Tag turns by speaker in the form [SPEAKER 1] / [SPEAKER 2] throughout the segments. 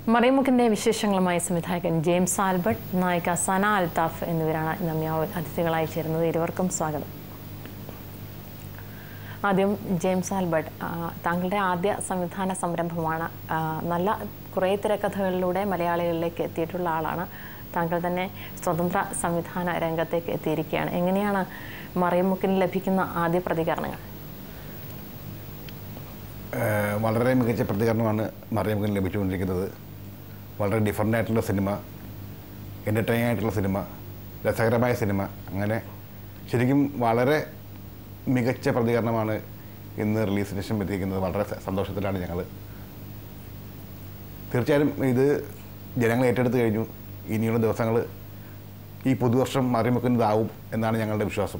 [SPEAKER 1] മറിയമുക്കിൻ്റെ വിശേഷങ്ങളുമായി സംവിധായകൻ James Albert നായിക സന അൽതാഫ് എന്നിവരാണ് നമ്മ അതിഥികളായി ചേരുന്നത് ഇരുവർക്കും സ്വാഗതം ആദ്യം ജെയിംസ് ആൽബർട്ട് ആ, താങ്കളുടെ ആദ്യ സംവിധാന സംരംഭമാണ് ആ, നല്ല കുറേ തിരക്കഥകളിലൂടെ മലയാളികളിലേക്ക് എത്തിയിട്ടുള്ള ആളാണ് താങ്കൾ തന്നെ സ്വതന്ത്ര സംവിധാന രംഗത്തേക്ക് എത്തിയിരിക്കുകയാണ് എങ്ങനെയാണ് മറിയമുക്കിന് ലഭിക്കുന്ന ആദ്യ പ്രതികരണങ്ങൾ
[SPEAKER 2] ഏഹ് വളരെ മികച്ച പ്രതികരണമാണ് മറിയമുഖന് ലഭിച്ചുകൊണ്ടിരിക്കുന്നത് വളരെ ഡിഫറൻ്റ് ആയിട്ടുള്ള സിനിമ എൻ്റർടൈനിങ് ആയിട്ടുള്ള സിനിമ രസകരമായ സിനിമ അങ്ങനെ ശരിക്കും വളരെ മികച്ച പ്രതികരണമാണ് ഇന്ന് റിലീസിന് ശേഷം എത്തിയിരിക്കുന്നത് വളരെ സ- സന്തോഷത്തിലാണ് ഞങ്ങൾ തീർച്ചയായും ഇത് ജനങ്ങൾ ഏറ്റെടുത്ത് കഴിഞ്ഞു ഇനിയുള്ള ദിവസങ്ങൾ ഈ പുതുവർഷം മറിമുക്കുന്നതാവും എന്നാണ് ഞങ്ങളുടെ വിശ്വാസം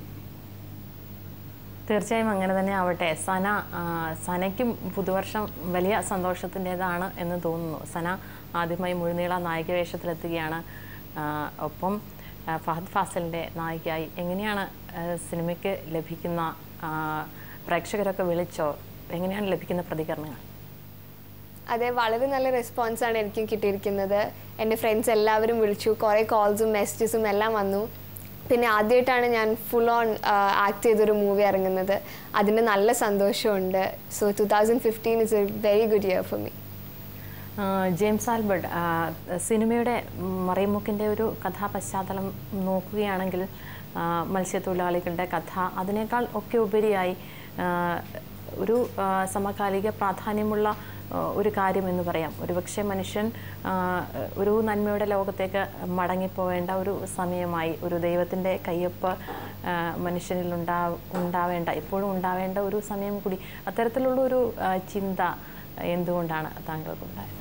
[SPEAKER 1] തീർച്ചയായും അങ്ങനെ തന്നെ ആവട്ടെ സന ആ, സനയ്ക്കും പുതുവർഷം വലിയ സന്തോഷത്തിൻ്റെതാണ് എന്ന് തോന്നുന്നു സന ആദ്യമായി മുഴുനീള നായിക വേഷത്തിലെത്തുകയാണ് ആ, ഒപ്പം ആ, ഫഹദ് ഫാസലിൻ്റെ നായികയായി എങ്ങനെയാണ് ആ, സിനിമയ്ക്ക് ലഭിക്കുന്ന ആ, പ്രേക്ഷകരൊക്കെ വിളിച്ചോ എങ്ങനെയാണ് ലഭിക്കുന്ന പ്രതികരണങ്ങൾ
[SPEAKER 3] അതെ വളരെ നല്ല റെസ്പോൺസാണ് എനിക്കും കിട്ടിയിരിക്കുന്നത് എൻ്റെ ഫ്രണ്ട്സ് എല്ലാവരും വിളിച്ചു കുറേ കോൾസും മെസ്സേജസും എല്ലാം വന്നു പിന്നെ ആദ്യമായിട്ടാണ് ഞാൻ ഫുൾ ഓൺ ആക്ട് ചെയ്തൊരു മൂവി ഇറങ്ങുന്നത് അതിന് നല്ല സന്തോഷമുണ്ട് so two thousand fifteen is a very good year for me
[SPEAKER 1] uh, James Albert ആ, സിനിമയുടെ മറിമുക്കിൻ്റെ ഒരു കഥാപശ്ചാത്തലം നോക്കുകയാണെങ്കിൽ ആ, മത്സ്യത്തൊഴിലാളികളുടെ കഥ അതിനേക്കാൾ ഒക്കെ ഉപരിയായി ആ, ഒരു ആ, സമകാലിക പ്രാധാന്യമുള്ള ആ, ഒരു കാര്യം എന്ന് പറയാം ഒരുപക്ഷെ മനുഷ്യൻ ആ, ഒരു നന്മയുടെ ലോകത്തേക്ക് മടങ്ങിപ്പോവേണ്ട ഒരു സമയമായി ഒരു ദൈവത്തിൻ്റെ കയ്യൊപ്പ് ആ, മനുഷ്യനിൽ ഉണ്ടാ ഉണ്ടാവേണ്ട എപ്പോഴും ഉണ്ടാവേണ്ട ഒരു സമയം കൂടി അത്തരത്തിലുള്ള ഒരു ആ, ചിന്ത എന്തുകൊണ്ടാണ് താങ്കൾക്കുണ്ടായത്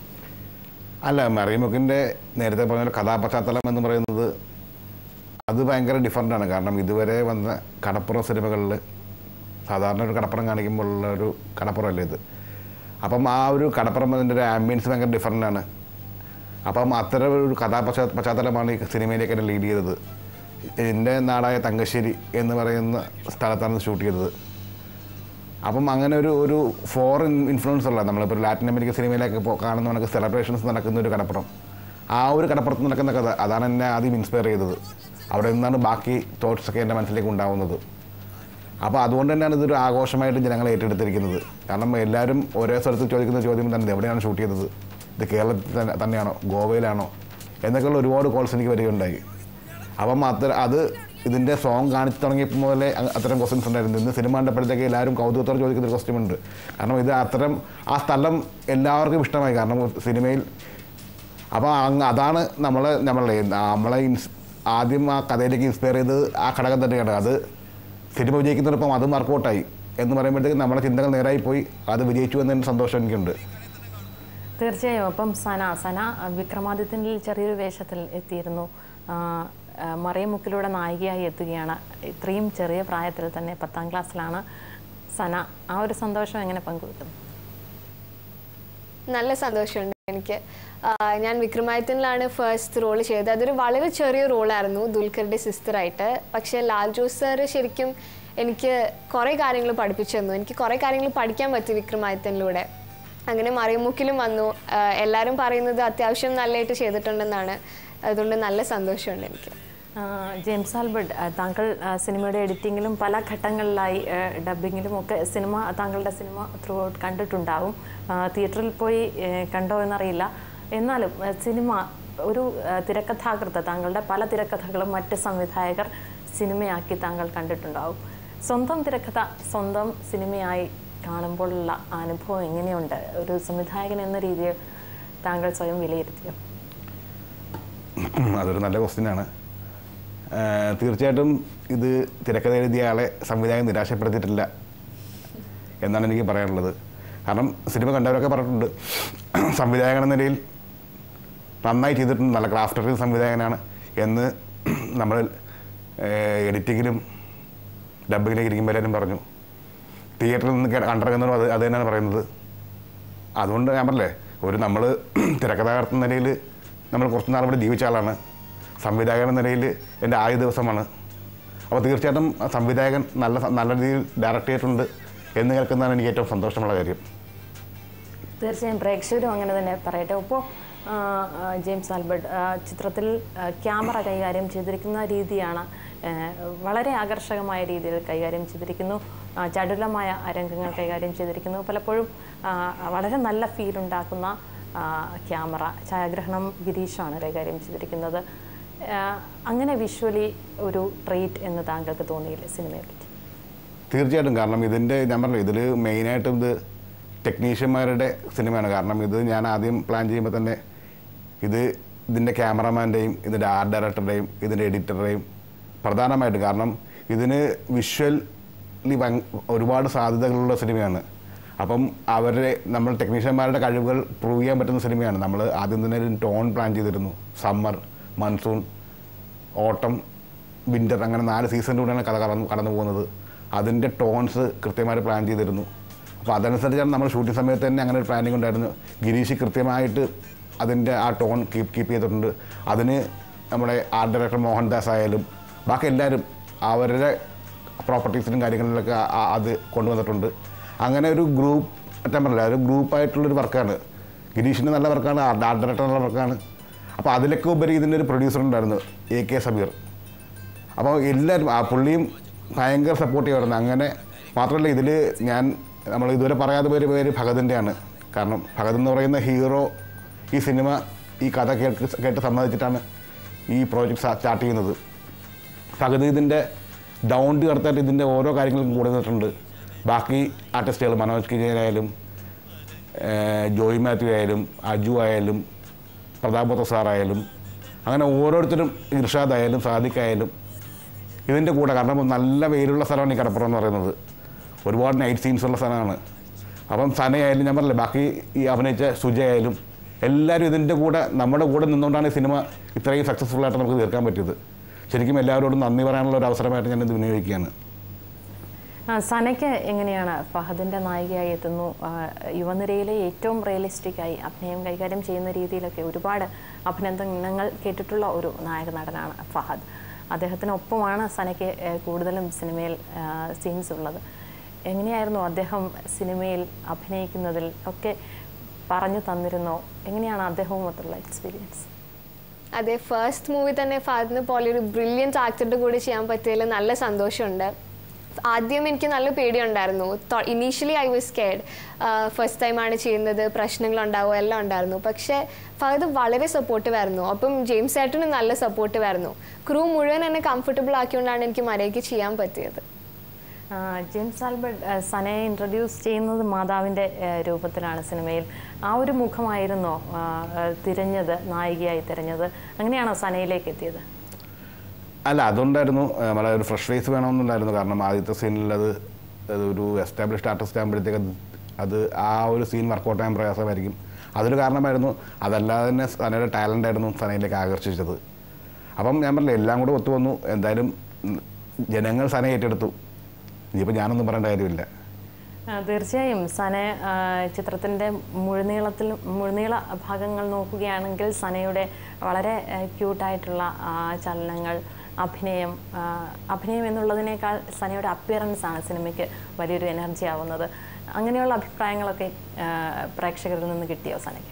[SPEAKER 2] അല്ല മറിയമുക്കിൻ്റെ നേരത്തെ പറഞ്ഞ പോലെ കഥാപശ്ചാത്തലം എന്ന് പറയുന്നത് അത് ഭയങ്കര ഡിഫറൻ്റ് ആണ് കാരണം ഇതുവരെ വന്ന കടപ്പുറം സിനിമകളിൽ സാധാരണ ഒരു കടപ്പുറം കാണിക്കുമ്പോഴുള്ള ഒരു കടപ്പുറമല്ലേ ഇത് അപ്പം ആ ഒരു കടപ്പുറം അതിൻ്റെ ഒരു ആംബിയൻസ് ഭയങ്കര ഡിഫറൻ്റ് ആണ് അപ്പം അത്തരം ഒരു കഥാപശ്ചാ പശ്ചാത്തലമാണ് ഈ സിനിമയിലേക്ക് എന്നെ ലീഡ് ചെയ്തത് എൻ്റെ നാടായ തങ്കശ്ശേരി എന്ന് പറയുന്ന സ്ഥലത്താണ് ഷൂട്ട് ചെയ്തത് അപ്പം അങ്ങനെ ഒരു ഒരു ഫോറിൻ ഇൻഫ്ലുവൻസ് ഉള്ള നമ്മളിപ്പോൾ ലാറ്റിൻ അമേരിക്കൻ സിനിമയിലൊക്കെ ഇപ്പോൾ കാണുന്ന കണക്ക് സെലിബ്രേഷൻസ് നടക്കുന്ന ഒരു കടപ്പുറം ആ ഒരു കടപ്പുറത്ത് നടക്കുന്ന കഥ അതാണ് എന്നെ ആദ്യം ഇൻസ്പയർ ചെയ്തത് അവിടെ നിന്നാണ് ബാക്കി തോട്ട്സ് ഒക്കെ എൻ്റെ മനസ്സിലേക്ക് ഉണ്ടാവുന്നത് അപ്പോൾ അതുകൊണ്ട് തന്നെയാണ് ഇതൊരു ആഘോഷമായിട്ട് ജനങ്ങൾ ഏറ്റെടുത്തിരിക്കുന്നത് കാരണം എല്ലാവരും ഒരേ സ്ഥലത്ത് ചോദിക്കുന്ന ചോദ്യം തന്നെ ഇത് എവിടെയാണ് ഷൂട്ട് ചെയ്തത് ഇത് കേരളത്തിൽ തന്നെ തന്നെയാണോ ഗോവയിലാണോ എന്നൊക്കെയുള്ള ഒരുപാട് കോൾസ് എനിക്ക് വരികയുണ്ടായി അപ്പം അത്ര അത് ഇതിൻ്റെ സോങ് കാണിച്ചു തുടങ്ങിയപ്പോൾ മുതലേ അ- അത്തരം ക്വസ്റ്റ്യൻസ് ഉണ്ടായിരുന്നു ഇന്ന് സിനിമ കണ്ടപ്പോഴത്തേക്ക് എല്ലാവരും കൗതുകത്തോടെ ചോദിക്കുന്ന ഒരു ക്വസ്റ്റ്യൻ ഉണ്ട് കാരണം ഇത് അത്തരം ആ സ്ഥലം എല്ലാവർക്കും ഇഷ്ടമായി കാരണം സിനിമയിൽ അപ്പോൾ അങ്ങ് അതാണ് നമ്മളെ നമ്മളെ നമ്മളെ ഇൻസ് ആദ്യം ആ കഥയിലേക്ക് ഇൻസ്പയർ ചെയ്തത് ആ ഘടകം തന്നെയാണ് അത് സിനിമ വിജയിക്കുന്നതിനൊപ്പം അത് വർക്കൗട്ടായി എന്ന് പറയുമ്പോഴത്തേക്ക് നമ്മുടെ ചിന്തകൾ നേരായി പോയി അത് വിജയിച്ചു എന്നതിൻ്റെ സന്തോഷം എനിക്കുണ്ട്
[SPEAKER 1] തീർച്ചയായും അപ്പം സന സന വിക്രമാദിത്യനിൽ ചെറിയൊരു വേഷത്തിൽ എത്തിയിരുന്നു ആ, ആ, മറിയമുക്കിലൂടെ നായികയായി എത്തുകയാണ് ഇത്രയും ചെറിയ പ്രായത്തിൽ തന്നെ പത്താം ക്ലാസ്സിലാണ് സന ആ ഒരു സന്തോഷം എങ്ങനെ പങ്കുവെക്കുന്നു
[SPEAKER 3] നല്ല സന്തോഷമുണ്ട് എനിക്ക് ആ, ഞാൻ വിക്രമാദിത്യനിലാണ് ഫസ്റ്റ് റോൾ ചെയ്തത് അതൊരു വളരെ ചെറിയ റോളായിരുന്നു ദുൽഖറിൻ്റെ സിസ്റ്ററായിട്ട് പക്ഷേ ലാൽ ജോസ് സാർ ശരിക്കും എനിക്ക് കുറേ കാര്യങ്ങൾ പഠിപ്പിച്ചു തന്നു എനിക്ക് കുറേ കാര്യങ്ങൾ പഠിക്കാൻ പറ്റി വിക്രമാദിത്യനിലൂടെ അങ്ങനെ മറിയമുക്കിലും വന്നു ആ, എല്ലാവരും പറയുന്നത് അത്യാവശ്യം നല്ലതായിട്ട് ചെയ്തിട്ടുണ്ടെന്നാണ് അതുകൊണ്ട് നല്ല സന്തോഷമുണ്ട് എനിക്ക്
[SPEAKER 1] ആ, ജെയിംസ് ആൽബർട്ട് ആ, താങ്കൾ ആ, സിനിമയുടെ എഡിറ്റിങ്ങിലും പല ഘട്ടങ്ങളിലായി ആ, ഡബ്ബിങ്ങിലും ഒക്കെ സിനിമ താങ്കളുടെ സിനിമ ത്രൂ ഔട്ട് കണ്ടിട്ടുണ്ടാവും ആ, തിയേറ്ററിൽ പോയി ഏ, കണ്ടോ എന്നറിയില്ല എന്നാലും ആ, സിനിമ ഒരു ആ, തിരക്കഥാകൃത്ത് താങ്കളുടെ പല തിരക്കഥകളും മറ്റ് സംവിധായകർ സിനിമയാക്കി താങ്കൾ കണ്ടിട്ടുണ്ടാവും സ്വന്തം തിരക്കഥ സ്വന്തം സിനിമയായി കാണുമ്പോഴുള്ള അനുഭവം എങ്ങനെയുണ്ട് ഒരു സംവിധായകൻ എന്ന രീതിയിൽ താങ്കൾ സ്വയം വിലയിരുത്തിയോ
[SPEAKER 2] അതൊരു നല്ല ക്വസ്റ്റ്യനാണ് തീർച്ചയായിട്ടും ഇത് തിരക്കഥ എഴുതിയ ആളെ സംവിധായകൻ നിരാശപ്പെടുത്തിയിട്ടില്ല എന്നാണ് എനിക്ക് പറയാനുള്ളത് കാരണം സിനിമ കണ്ടവരൊക്കെ പറഞ്ഞിട്ടുണ്ട് സംവിധായകൻ എന്ന നിലയിൽ നന്നായി ചെയ്തിട്ടുണ്ട് നല്ല ക്രാഫ്റ്റ് അറിയുന്ന സംവിധായകനാണ് എന്ന് നമ്മൾ എഡിറ്റിങ്ങിലും ഡബിങ്ങിലേക്ക് ഇരിക്കുമ്പോൾ എല്ലാവരും പറഞ്ഞു തിയേറ്ററിൽ നിന്ന് കണ്ടിറങ്ങുന്നതും അത് അത് തന്നെയാണ് പറയുന്നത് അതുകൊണ്ട് ഞാൻ പറഞ്ഞില്ലേ ഒരു നമ്മൾ തിരക്കഥാകൃത്ത നിലയിൽ നമ്മൾ കുറച്ച് നാൾ ഇവിടെ ജീവിച്ച ആളാണ് സംവിധായകൻ എന്ന നിലയിൽ എൻ്റെ ആദ്യ ദിവസമാണ് അപ്പോൾ തീർച്ചയായിട്ടും ആ സംവിധായകൻ നല്ല നല്ല രീതിയിൽ ഡയറക്റ്റ് ചെയ്തിട്ടുണ്ട് എന്ന് കേൾക്കുന്നതാണ് എനിക്ക് ഏറ്റവും സന്തോഷമുള്ള കാര്യം
[SPEAKER 1] തീർച്ചയായും പ്രേക്ഷകരും അങ്ങനെ തന്നെ പറയട്ടെ ഒപ്പോൾ ജെയിംസ് ആൽബർട്ട് ആ, ചിത്രത്തിൽ ആ, ക്യാമറ കൈകാര്യം ചെയ്തിരിക്കുന്ന രീതിയാണ് ആ, വളരെ ആകർഷകമായ രീതിയിൽ കൈകാര്യം ചെയ്തിരിക്കുന്നു ആ, ചടുലമായ രംഗങ്ങൾ കൈകാര്യം ചെയ്തിരിക്കുന്നു പലപ്പോഴും ആ, വളരെ നല്ല ഫീൽ ഉണ്ടാക്കുന്ന ആ, ക്യാമറ ഛായാഗ്രഹണം ഗിരീഷാണ് കൈകാര്യം ചെയ്തിരിക്കുന്നത് ആ, അങ്ങനെ വിഷ്വലി ഒരു ട്രീറ്റ് എന്ന് താങ്കൾക്ക് തോന്നിയില്ലേ സിനിമയെ പറ്റി
[SPEAKER 2] തീർച്ചയായിട്ടും കാരണം ഇതിൻ്റെ ഞാൻ പറഞ്ഞു ഇതിൽ മെയിനായിട്ടും ഇത് ടെക്നീഷ്യന്മാരുടെ സിനിമയാണ് കാരണം ഇത് ഞാൻ ആദ്യം പ്ലാൻ ചെയ്യുമ്പോൾ തന്നെ ഇത് ഇതിൻ്റെ ക്യാമറമാൻ്റെയും ഇതിൻ്റെ ആർട്ട് ഡയറക്ടറുടെയും ഇതിൻ്റെ എഡിറ്ററുടെയും പ്രധാനമായിട്ട് കാരണം ഇതിന് വിഷ്വലി ഒരുപാട് സാധ്യതകളുള്ള സിനിമയാണ് അപ്പം അവരുടെ നമ്മൾ ടെക്നീഷ്യന്മാരുടെ കഴിവുകൾ പ്രൂവ് ചെയ്യാൻ പറ്റുന്ന സിനിമയാണ് നമ്മൾ ആദ്യം തന്നെ ഒരു ടോൺ പ്ലാൻ ചെയ്തിരുന്നു സമ്മർ മൺസൂൺ ഓട്ടം വിൻ്റർ അങ്ങനെ നാല് സീസണിലൂടെയാണ് കഥ കടന്നു കടന്നു പോകുന്നത് അതിൻ്റെ ടോൺസ് കൃത്യമായിട്ട് പ്ലാൻ ചെയ്തിരുന്നു അപ്പോൾ അതനുസരിച്ചാണ് നമ്മൾ ഷൂട്ടിംഗ് സമയത്ത് തന്നെ അങ്ങനെ ഒരു പ്ലാനിങ് ഉണ്ടായിരുന്നു ഗിരീഷ് കൃത്യമായിട്ട് അതിൻ്റെ ആ ടോൺ കീപ്പ് കീപ്പ് ചെയ്തിട്ടുണ്ട് അതിന് നമ്മുടെ ആർട്ട് ഡയറക്ടർ മോഹൻദാസ് ആയാലും ബാക്കി എല്ലാവരും അവരുടെ പ്രോപ്പർട്ടീസിലും കാര്യങ്ങളിലൊക്കെ ആ- ആ- അത് കൊണ്ടുവന്നിട്ടുണ്ട് അങ്ങനെ ഒരു ഗ്രൂപ്പ് അറ്റം പറഞ്ഞില്ല ഒരു ഗ്രൂപ്പായിട്ടുള്ളൊരു വർക്കാണ് ഗിരീഷിൻ്റെ നല്ല വർക്കാണ് ആർട്ട് ആർട്ട് ഡയറക്ടർ നല്ല വർക്കാണ് അപ്പോൾ അതിലൊക്കെ ഉപരി ഇതിൻ്റെ ഒരു പ്രൊഡ്യൂസർ ഉണ്ടായിരുന്നു എ കെ സബീർ അപ്പോൾ എല്ലാവരും ആ പുള്ളിയും ഭയങ്കര സപ്പോർട്ട് ചെയ്യുമായിരുന്നു അങ്ങനെ മാത്രമല്ല ഇതിൽ ഞാൻ നമ്മൾ ഇതുവരെ പറയാത്ത പേര് പേര് ഭഗതിൻ്റെയാണ് കാരണം ഭഗത് എന്ന് പറയുന്ന ഹീറോ ഈ സിനിമ ഈ കഥ കേട്ട് കേട്ട് സമ്മതിച്ചിട്ടാണ് ഈ പ്രോജക്റ്റ് സ്റ്റാർട്ട് ചെയ്യുന്നത് ഭഗത് ഇതിൻ്റെ ഡൗൺ ടു എർത്തായിട്ട് ഇതിൻ്റെ ഓരോ കാര്യങ്ങളും കൂടെ നിന്നിട്ടുണ്ട് ബാക്കി ആർട്ടിസ്റ്റുകൾ മനോജ് കിജയനായാലും ജോയ് മാത്യു ആയാലും അജു ആയാലും പ്രതാപത്ത് സാറായാലും അങ്ങനെ ഓരോരുത്തരും ഇർഷാദ് ആയാലും സാദിഖ് ആയാലും ഇതിൻ്റെ കൂടെ കാരണം നല്ല വെയിലുള്ള സ്ഥലമാണ് ഈ കടപ്പുറം എന്ന് പറയുന്നത് ഒരുപാട് നൈറ്റ് സീൻസ് ഉള്ള സ്ഥലമാണ് അപ്പം സനയായാലും ഞാൻ പറഞ്ഞില്ലേ ബാക്കി ഈ അഭിനയിച്ച സുജ ആയാലും എല്ലാവരും ഇതിൻ്റെ കൂടെ നമ്മുടെ കൂടെ നിന്നുകൊണ്ടാണ് ഈ സിനിമ ഇത്രയും സക്സസ്ഫുൾ ആയിട്ട് നമുക്ക് തീർക്കാൻ പറ്റിയത് ശരിക്കും എല്ലാവരോടും നന്ദി പറയാനുള്ള ഒരു അവസരമായിട്ട് ഞാനിത് വിനിയോഗിക്കുകയാണ്
[SPEAKER 1] ആ, സനയ്ക്ക് എങ്ങനെയാണ് ഫഹദിൻ്റെ നായികയായി എത്തുന്നു ആ, യുവനിരയിലെ ഏറ്റവും റിയലിസ്റ്റിക് ആയി അഭിനയം കൈകാര്യം ചെയ്യുന്ന രീതിയിലൊക്കെ ഒരുപാട് അഭിനന്ദനങ്ങൾ കേട്ടിട്ടുള്ള ഒരു നായക നടനാണ് ഫഹദ് അദ്ദേഹത്തിനൊപ്പമാണ് സനയ്ക്ക് ഏ, കൂടുതലും സിനിമയിൽ സീൻസ് ഉള്ളത് എങ്ങനെയായിരുന്നു അദ്ദേഹം സിനിമയിൽ അഭിനയിക്കുന്നതിൽ ഒക്കെ പറഞ്ഞു തന്നിരുന്നോ എങ്ങനെയാണ് അദ്ദേഹവുമൊത്തുള്ള എക്സ്പീരിയൻസ്
[SPEAKER 3] അതെ ഫസ്റ്റ് മൂവി തന്നെ ഫാദിനെ പോലെ ഒരു ബ്രില്യൻറ്റ് ആക്ടറുടെ കൂടെ ചെയ്യാൻ പറ്റിയതിൽ നല്ല സന്തോഷമുണ്ട് ആദ്യം എനിക്ക് നല്ല പേടിയുണ്ടായിരുന്നു initially I was scared first ടൈമാണ് ചെയ്യുന്നത് പ്രശ്നങ്ങളുണ്ടാവും എല്ലാം ഉണ്ടായിരുന്നു പക്ഷേ ഫഹദ് വളരെ സപ്പോർട്ടീവ് ആയിരുന്നു അപ്പം ജെയിംസ് ഏട്ടനും നല്ല സപ്പോർട്ടീവ് ആയിരുന്നു ക്രൂ മുഴുവൻ എന്നെ കംഫർട്ടബിൾ ആക്കിയോണ്ടാണ് എനിക്ക് മര്യാദയ്ക്ക് ചെയ്യാൻ പറ്റിയത്
[SPEAKER 1] ആ, ജെയിംസ് ആൽബർട്ട് ആ, സനയെ ഇൻട്രൊഡ്യൂസ് ചെയ്യുന്നത് മാതാവിൻ്റെ ആ, രൂപത്തിലാണ് സിനിമയിൽ ആ ഒരു മുഖമായിരുന്നോ ആ, ആ, തിരഞ്ഞത് നായികയായി തിരഞ്ഞത് അങ്ങനെയാണോ സനയിലേക്ക് എത്തിയത്
[SPEAKER 2] അല്ല അതുകൊണ്ടായിരുന്നു ഏഹ്, നമ്മളെ ഒരു ഫ്രഷ് ഫേസ് വേണമെന്നുണ്ടായിരുന്നു കാരണം ആദ്യത്തെ സീനിൽ അത് അത് ഒരു എസ്റ്റാബ്ലിഷ്ഡ് ആർട്ടിസ്റ്റ് ആകുമ്പോഴത്തേക്ക് അത് അത് ആ ഒരു സീൻ വർക്കൗട്ട് ചെയ്യാൻ പ്രയാസമായിരിക്കും അതൊരു കാരണമായിരുന്നു അതല്ലാതെ തന്നെ സനയുടെ ടാലൻ്റ് ആയിരുന്നു സനയിലേക്ക് ആകർഷിച്ചത് അപ്പം ഞാൻ പറഞ്ഞില്ല എല്ലാം കൂടെ ഒത്തു വന്നു എന്തായാലും ഉം, ജനങ്ങൾ സന ഏറ്റെടുത്തു ഇനിയിപ്പോൾ ഞാനൊന്നും പറയേണ്ട കാര്യമില്ല
[SPEAKER 1] ആ, തീർച്ചയായും സന ആ, ചിത്രത്തിൻ്റെ മുഴുനീളത്തിൽ മുഴുനീള ഭാഗങ്ങൾ നോക്കുകയാണെങ്കിൽ സനയുടെ വളരെ ക്യൂട്ടായിട്ടുള്ള ചലനങ്ങൾ അഭിനയം ആ, അഭിനയം എന്നുള്ളതിനേക്കാൾ സനയുടെ അപ്പിയറൻസ് ആണ് സിനിമയ്ക്ക് വലിയൊരു എനർജി ആവുന്നത് അങ്ങനെയുള്ള അഭിപ്രായങ്ങളൊക്കെ ആ, പ്രേക്ഷകരിൽ നിന്ന് കിട്ടിയോ സനയ്ക്ക്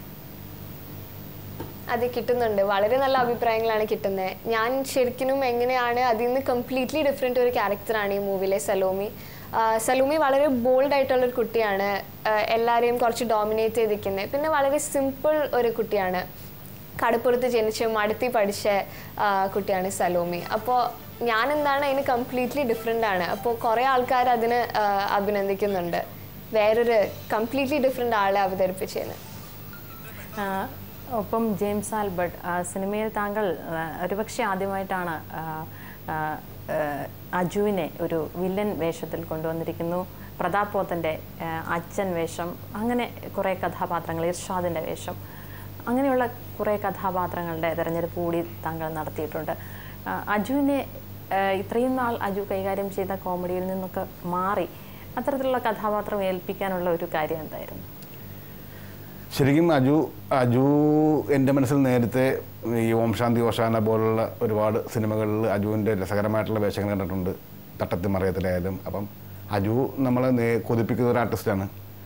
[SPEAKER 3] അത് കിട്ടുന്നുണ്ട് വളരെ നല്ല അഭിപ്രായങ്ങളാണ് കിട്ടുന്നത് ഞാൻ ശരിക്കും എങ്ങനെയാണ് അതിൽ നിന്ന് കംപ്ലീറ്റ്ലി ഡിഫറെൻ്റ് ഒരു ക്യാരക്ടറാണ് ഈ മൂവിയിലെ സലോമി ആ, സലോമി വളരെ ബോൾഡ് ആയിട്ടുള്ള ഒരു കുട്ടിയാണ് ആ, എല്ലാവരെയും കുറച്ച് ഡോമിനേറ്റ് ചെയ്തിരിക്കുന്നത് പിന്നെ വളരെ സിമ്പിൾ ഒരു കുട്ടിയാണ് കടപ്പുറത്ത് ജനിച്ച് മടുത്തി പഠിച്ച ആ, കുട്ടിയാണ് സലോമി അപ്പോൾ ഞാൻ എന്താണ് അതിന് കംപ്ലീറ്റ്ലി ഡിഫറെൻ്റ് ആണ് അപ്പോൾ കുറേ ആൾക്കാർ അതിന് ആ, അഭിനന്ദിക്കുന്നുണ്ട് വേറൊരു കംപ്ലീറ്റ്ലി ഡിഫറെൻ്റ് ആളെ അവതരിപ്പിച്ചതിന്
[SPEAKER 1] ആ, ഒപ്പം ജെയിംസ് ആൽബർട്ട് ആ, സിനിമയിൽ താങ്കൾ ആ, ഒരുപക്ഷെ ആദ്യമായിട്ടാണ് ആ, ആ, ആ, അജുവിനെ ഒരു വില്ലൻ വേഷത്തിൽ കൊണ്ടുവന്നിരിക്കുന്നു പ്രതാപ് പോത്തൻ്റെ ആ, അച്ഛൻ വേഷം അങ്ങനെ കുറേ കഥാപാത്രങ്ങൾ ഇർഷാദിൻ്റെ വേഷം അങ്ങനെയുള്ള കുറേ കഥാപാത്രങ്ങളുടെ തിരഞ്ഞെടുപ്പ് കൂടി താങ്കൾ നടത്തിയിട്ടുണ്ട് ആ, അജുവിനെ ആ, ഇത്രയും നാൾ അജു കൈകാര്യം ചെയ്ത കോമഡിയിൽ നിന്നൊക്കെ മാറി അത്തരത്തിലുള്ള കഥാപാത്രം ഏൽപ്പിക്കാനുള്ള ഒരു കാര്യം എന്തായിരുന്നു
[SPEAKER 2] ശരിക്കും അജു അജു എൻ്റെ മനസ്സിൽ നേരത്തെ ഈ ഓം ശാന്തി ഓശാന പോലുള്ള ഒരുപാട് സിനിമകളിൽ അജുവിൻ്റെ രസകരമായിട്ടുള്ള വേഷങ്ങൾ കണ്ടിട്ടുണ്ട് തട്ടത്തി മറയത്തിലായാലും അപ്പം അജു നമ്മളെ നേ കൊതിപ്പിക്കുന്ന ഒരു ആർട്ടിസ്റ്റാണ്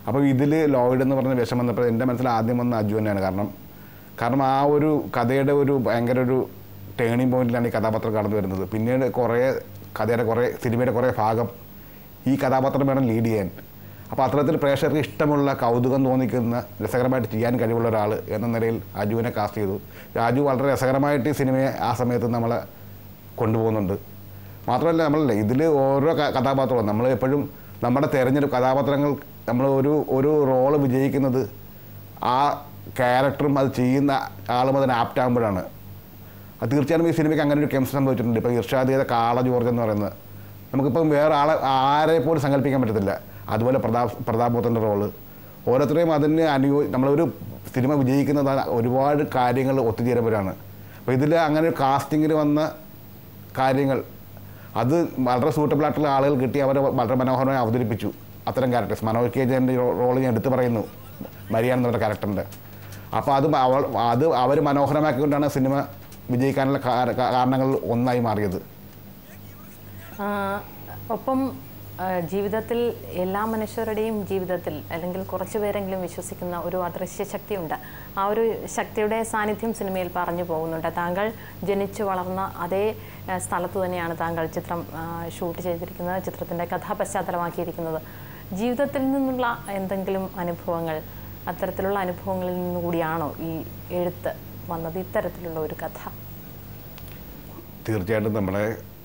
[SPEAKER 2] അപ്പോൾ ഇതിൽ ലോയിഡ് എന്ന് പറഞ്ഞ വേഷം വന്നപ്പോൾ എൻ്റെ മനസ്സിൽ ആദ്യം വന്ന അജു തന്നെയാണ് കാരണം കാരണം ആ ഒരു കഥയുടെ ഒരു ഭയങ്കര ഒരു ടേണിംഗ് പോയിന്റിലാണ് ഈ കഥാപാത്രം കടന്നു വരുന്നത് പിന്നീട് കുറേ കഥയുടെ കുറേ സിനിമയുടെ കുറേ ഭാഗം ഈ കഥാപാത്രം വേണം ലീഡ് ചെയ്യാൻ അപ്പോൾ അത്തരത്തിൽ പ്രേക്ഷകർക്ക് ഇഷ്ടമുള്ള കൗതുകം തോന്നിക്കുന്ന രസകരമായിട്ട് ചെയ്യാൻ കഴിവുള്ള ഒരാൾ എന്ന നിലയിൽ അജുവിനെ കാസ്റ്റ് ചെയ്തു രാജു വളരെ രസകരമായിട്ട് ഈ സിനിമയെ ആ സമയത്ത് നമ്മളെ കൊണ്ടുപോകുന്നുണ്ട് മാത്രമല്ല നമ്മളല്ലേ ഇതിൽ ഓരോ ക- കഥാപാത്രവും നമ്മൾ എപ്പോഴും നമ്മുടെ തിരഞ്ഞെടുപ്പ് കഥാപാത്രങ്ങൾ നമ്മൾ ഒരു ഒരു റോള് വിജയിക്കുന്നത് ആ ക്യാരക്ടറും അത് ചെയ്യുന്ന ആളും അതിന് ആപ്റ്റ് ആകുമ്പോഴാണ് അത് തീർച്ചയായും ഈ സിനിമയ്ക്ക് അങ്ങനെ ഒരു കെമിസ്ട്രി സംഭവിച്ചിട്ടുണ്ട് ഇപ്പോൾ ഇർഷാദ് ചെയ്ത കാള ജോർജ് എന്ന് പറയുന്നത് നമുക്കിപ്പം വേറെ ആളെ ആരെ പോലും സങ്കല്പിക്കാൻ പറ്റത്തില്ല അതുപോലെ പ്രതാപ് പ്രതാപത്തിൻ്റെ റോള് ഓരോരുത്തരെയും അതിന് അനുയോ നമ്മളൊരു സിനിമ വിജയിക്കുന്നത് ഒരുപാട് കാര്യങ്ങൾ ഒത്തുചേരുമ്പോഴാണ് അപ്പോൾ ഇതിൽ അങ്ങനെ ഒരു കാസ്റ്റിങ്ങിൽ വന്ന കാര്യങ്ങൾ അത് വളരെ സൂട്ടബിൾ ആയിട്ടുള്ള ആളുകൾ കിട്ടി അവർ വളരെ മനോഹരമായി അവതരിപ്പിച്ചു അത്തരം ക്യാരക്ടേഴ്സ് മനോജ് കെ ജയൻ്റെ റോള് ഞാൻ എടുത്തു പറയുന്നു മരിയാൻ എന്നുള്ള ക്യാരക്ടറിൻ്റെ അപ്പോൾ അത് അവൾ അത് അവർ മനോഹരമാക്കിക്കൊണ്ടാണ് സിനിമ വിജയിക്കാനുള്ള കാര- കാരണങ്ങൾ ഒന്നായി മാറിയത്
[SPEAKER 1] ആ, ഒപ്പം ആ, ജീവിതത്തിൽ എല്ലാ മനുഷ്യരുടെയും ജീവിതത്തിൽ അല്ലെങ്കിൽ കുറച്ചു പേരെങ്കിലും വിശ്വസിക്കുന്ന ഒരു അദൃശ്യ ശക്തിയുണ്ട് ആ ഒരു ശക്തിയുടെ സാന്നിധ്യം സിനിമയിൽ പറഞ്ഞു പോകുന്നുണ്ട് താങ്കൾ ജനിച്ചു വളർന്ന അതേ ആ, സ്ഥലത്ത് തന്നെയാണ് താങ്കൾ ചിത്രം ആ, ഷൂട്ട് ചെയ്തിരിക്കുന്നത് ചിത്രത്തിൻ്റെ കഥാപശ്ചാത്തലമാക്കിയിരിക്കുന്നത് ജീവിതത്തിൽ നിന്നുള്ള എന്തെങ്കിലും അനുഭവങ്ങൾ അത്തരത്തിലുള്ള അനുഭവങ്ങളിൽ നിന്നുകൂടിയാണോ ഈ എഴുത്ത് വന്നത് ഇത്തരത്തിലുള്ള ഒരു കഥ
[SPEAKER 2] തീർച്ചയായിട്ടും നമ്മുടെ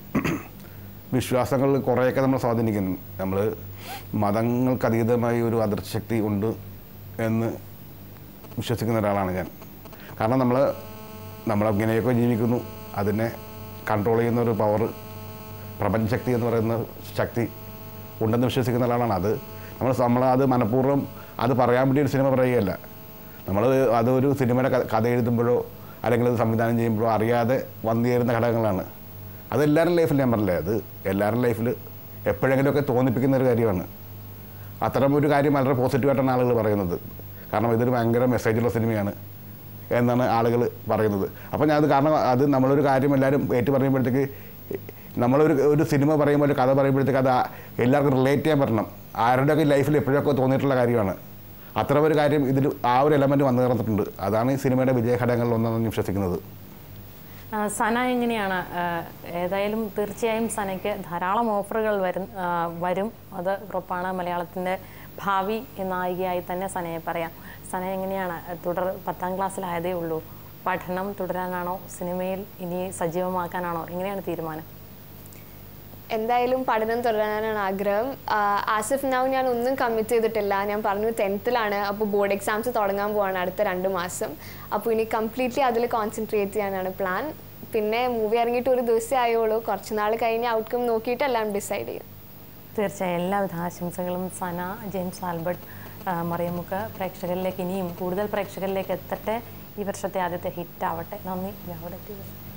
[SPEAKER 2] വിശ്വാസങ്ങൾ കുറേയൊക്കെ നമ്മൾ സ്വാധീനിക്കുന്നു നമ്മൾ മതങ്ങൾക്ക് അതീതമായി ഒരു അദൃശ്യശക്തി ഉണ്ട് എന്ന് വിശ്വസിക്കുന്ന ഒരാളാണ് ഞാൻ കാരണം നമ്മൾ നമ്മൾ ഇങ്ങനെയൊക്കെ ജീവിക്കുന്നു അതിനെ കൺട്രോൾ ചെയ്യുന്ന ഒരു പവർ പ്രപഞ്ചശക്തി എന്ന് പറയുന്ന ശക്തി ഉണ്ടെന്ന് വിശ്വസിക്കുന്ന ഒരാളാണ് അത് നമ്മൾ നമ്മൾ അത് മനഃപൂർവ്വം അത് പറയാൻ വേണ്ടി ഒരു സിനിമ പറയുകയല്ല നമ്മൾ അതൊരു സിനിമയുടെ ക- കഥ എഴുതുമ്പോഴോ അല്ലെങ്കിൽ അത് സംവിധാനം ചെയ്യുമ്പോഴോ അറിയാതെ വന്നു ചേരുന്ന ഘടകങ്ങളാണ് അത് എല്ലാവരുടെ ലൈഫിൽ ഞാൻ പറഞ്ഞില്ലേ അത് എല്ലാവരുടെ ലൈഫിൽ എപ്പോഴെങ്കിലുമൊക്കെ തോന്നിപ്പിക്കുന്ന ഒരു കാര്യമാണ് അത്തരം ഒരു കാര്യം വളരെ പോസിറ്റീവായിട്ടാണ് ആളുകൾ പറയുന്നത് കാരണം ഇതൊരു ഭയങ്കര മെസ്സേജുള്ള സിനിമയാണ് എന്നാണ് ആളുകൾ പറയുന്നത് അപ്പോൾ ഞാൻ അത് കാരണം അത് നമ്മളൊരു കാര്യം എല്ലാവരും ഏറ്റു പറയുമ്പോഴത്തേക്ക് നമ്മളൊരു ഒരു സിനിമ പറയുമ്പോൾ ഒരു കഥ പറയുമ്പോഴത്തേക്ക് അത് ആ- എല്ലാവർക്കും റിലേറ്റ് ചെയ്യാൻ പറ്റണം ആരുടെയൊക്കെ ലൈഫിൽ എപ്പോഴൊക്കെ തോന്നിയിട്ടുള്ള കാര്യമാണ് അത്തരം ഒരു കാര്യം ഇതിൽ ആ ഒരു എലമെൻറ്റ് വന്നു ചേർന്നിട്ടുണ്ട് അതാണ് ഈ സിനിമയുടെ വിജയഘടകങ്ങളിൽ ഒന്നെന്ന് ഞാൻ വിശ്വസിക്കുന്നത്
[SPEAKER 1] ആ, സന എങ്ങനെയാണ് ആ, ഏതായാലും തീർച്ചയായും സനയ്ക്ക് ധാരാളം ഓഫറുകൾ വരും ആ, വരും അത് ഉറപ്പാണ് മലയാളത്തിൻ്റെ ഭാവി നായികയായി തന്നെ സനയെ പറയാം സന എങ്ങനെയാണ് തുടർ പത്താം ക്ലാസ്സിലായതേ ഉള്ളൂ പഠനം തുടരാനാണോ സിനിമയിൽ ഇനി സജീവമാക്കാനാണോ എങ്ങനെയാണ് തീരുമാനം
[SPEAKER 3] എന്തായാലും പഠനം തുടരാനാണ് ആഗ്രഹം ആസിഫ് നൗ ഞാൻ ഒന്നും കമ്മിറ്റ് ചെയ്തിട്ടില്ല ഞാൻ പറഞ്ഞു ടെൻത്തിലാണ് അപ്പോൾ ബോർഡ് എക്സാംസ് തുടങ്ങാൻ പോവാണ് അടുത്ത രണ്ട് മാസം അപ്പോൾ ഇനി കംപ്ലീറ്റ്ലി അതിൽ കോൺസെൻട്രേറ്റ് ചെയ്യാനാണ് പ്ലാൻ പിന്നെ മൂവി ഇറങ്ങിയിട്ട് ഒരു ദിവസമേ ആയുള്ളൂ കുറച്ച് നാൾ കഴിഞ്ഞ് ഔട്ട്കം നോക്കിയിട്ട് എല്ലാം ഡിസൈഡ് ചെയ്യും
[SPEAKER 1] തീർച്ചയായും എല്ലാവിധ ആശംസകളും സന ജെയിംസ് ആൽബർട്ട് ആ, മറിയമുക്ക് പ്രേക്ഷകരിലേക്ക് ഇനിയും കൂടുതൽ പ്രേക്ഷകരിലേക്ക് എത്തട്ടെ ഈ വർഷത്തെ ആദ്യത്തെ ഹിറ്റ് ആവട്ടെ നന്ദി ഞാൻ അവിടെ എത്തിയത്